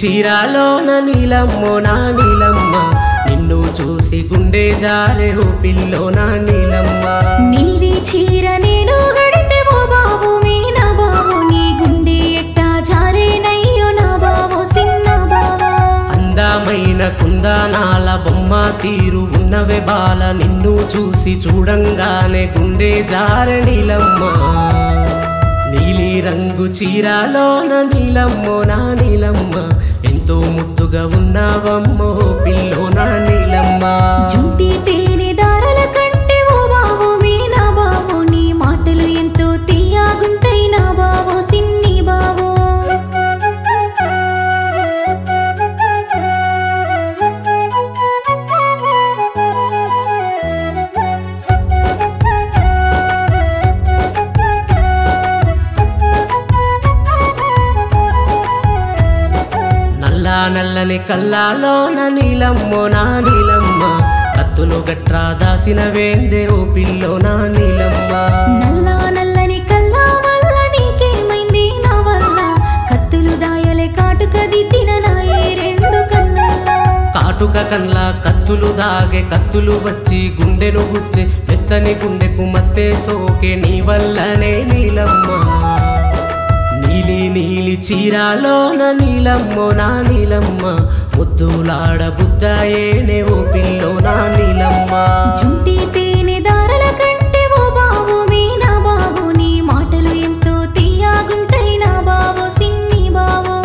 చీరాలోన నీలమ్మో నా నీలమ్మ నిన్ను చూసి గుండె జారే ఓ పిల్లో నా నీలమ్మ నీలి చీర నేను గడితే ఓ బాబు మీనా బాబు నీ గుండె ఎట్టా జారేనయ్యో నా బాబు సిన్న బాబా అందమైన కుందనాల బొమ్మ తీరు ఉన్నవే బాల నిన్ను చూసి చూడంగానే గుండె జారె నీలమ్మ నీలి రంగు చీరాలోన నీలమ్మో నా నీలమ్మ ఎంతో ముద్దుగా ఉన్నావమ్మో పిల్లో నా నీలమ్మ జుంటి తేనె దారల కంటే ఓ బాబు మీనా బాబు నీ మాటలు ఎంతో తీయగుంటాయి నా బాబు సిన్ని బాబు నల్ల నల్లని కల్లాలోన నీలమ్మో నా నీలమ్మ కత్తులు గట్రా దాసిన వేందే ఓ పిల్లో నా నీలమ్మ నల్ల నల్లని కల్లా వల్ల నీకేమైంది నా వల్ల కత్తులు దాయలే కాటుక దిద్దిన నాయే రెండు కన్నల్లా కాటుక కన్లా కత్తులు దాగే కత్తులు వచ్చి గుండెను గుచ్చే మెత్తని గుండెకు మత్తే సోకే నీ వల్లనే నీలమ్మ నీలి నీలి చీరాలోన నీలమ్మో నా నీలమ్మ ముద్దులాడ బుద్దాయేనే ఓ పిల్లో నా నీలమ్మ జుంటి తేనె దారల కంటే ఓ బాబు మీనా బాబు నీ మాటలు ఎంతో తీయగుంటాయి నా బాబు సిన్ని బాబు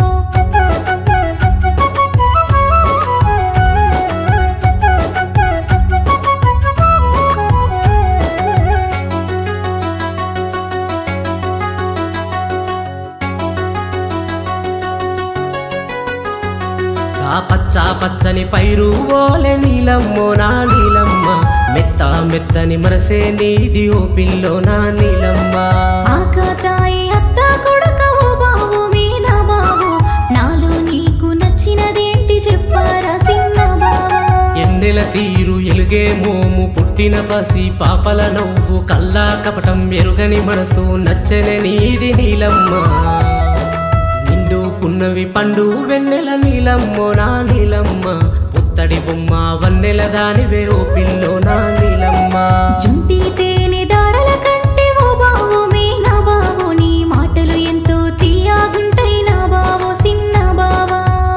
ఆ పచ్చ పచ్చని పైరు ఓలె నీలమ్మో నా నీలమ్మ మెత్త మెత్తని మనసే నీది ఓ పిల్లో నా నీలమ్మ ఆకతాయి అత్త కొడుక ఓ బాబు మీనా బాబు నాలో నీకు నచ్చినదేంటి చెప్పారా సిన్న బాబా ఎన్నెల తీరు ఎలుగే మోము పుట్టిన పసి పాపల నవ్వు కల్లా కపటం ఎరుగని మనసు నచ్చని నీది నీలమ్మ నిండుకున్నవి పండు వెన్నెల నీలమ్మో నా నీలమ్మ పుత్తడి బొమ్మ వన్నెల దానివే ఓ పిల్లో నా నీలమ్మ జుంటి తేనె దారల కంటే ఓ బాబు మీనా బాబు నీ మాటలు ఎంతో తీయగుంటాయి నా బాబు సిన్న బాబా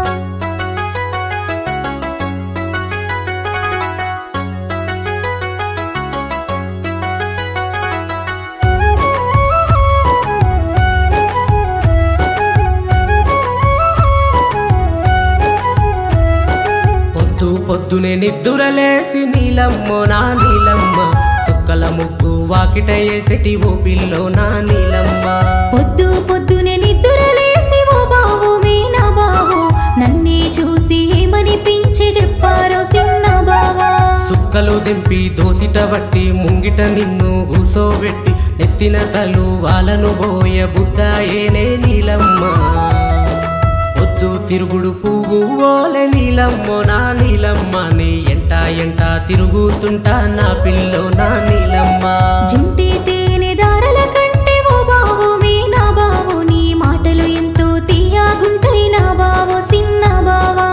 పొద్దు పొద్దునే నిద్దురలేసి నీలమ్మో నా నీలమ్మ సుక్కల ముగ్గు వాకిట వేసటి ఓ పిల్లో నా నీలమ్మ పొద్దు పొద్దునే నిద్రలేసి ఓ బాబు మీనా బాబు నన్నే చూసి ఏమనిపించి చెప్పారో సిన్న బాబా సుక్కలు దెంపి దోసిట బట్టి ముంగిట నిన్ను కూసోబెట్టి నెత్తిన తలు వాళ్ళను బోయ బుద్ధ ఏనే నీలమ్మ పొద్దు తిరుగుడు పువ్వు ఓలె నీలమ్మో నా నీలమ్మ నీ ఎంట ఎంట తిరుగుతుంటా నా పిల్లో నా నీలమ్మ జుంటి తేనె దారల కంటే ఓ బాబు మీనా బాబు నీ మాటలు ఎంతో తీయగుంటాయి నా బాబు సిన్న బావా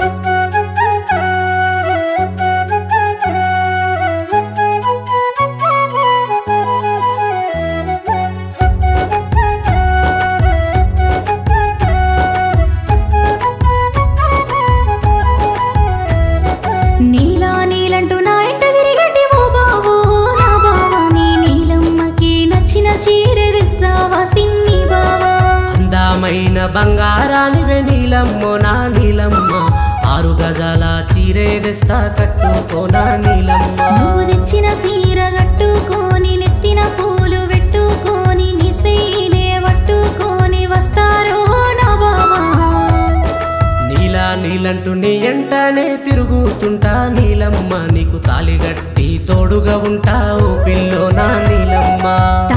నీలా నీలంటూ నా ఇంట తిరిగటి ఓ బాబు నా బావా నీ నీలమ్మకి నచ్చిన చీర తెస్తావా సిన్ని బావా అందమైన బంగారానివే నీలమ్మో నా నీలమ్మ ఆరు గజాల చీరే తెస్తా కట్టుకో నా నీలమ్మ నువ్వు తెచ్చిన సీర కట్టుకొని నెత్తిన పూలు పెట్టుకొని నిసైనే పట్టుకొని వస్తారో నా బావా నీలా నీలంటూ నీ ఎంటనే తిరుగుతుంటా నీలమ్మ నీకు తాలిగట్టి తోడుగా ఉంటావు పిల్లో నా నీలమ్మ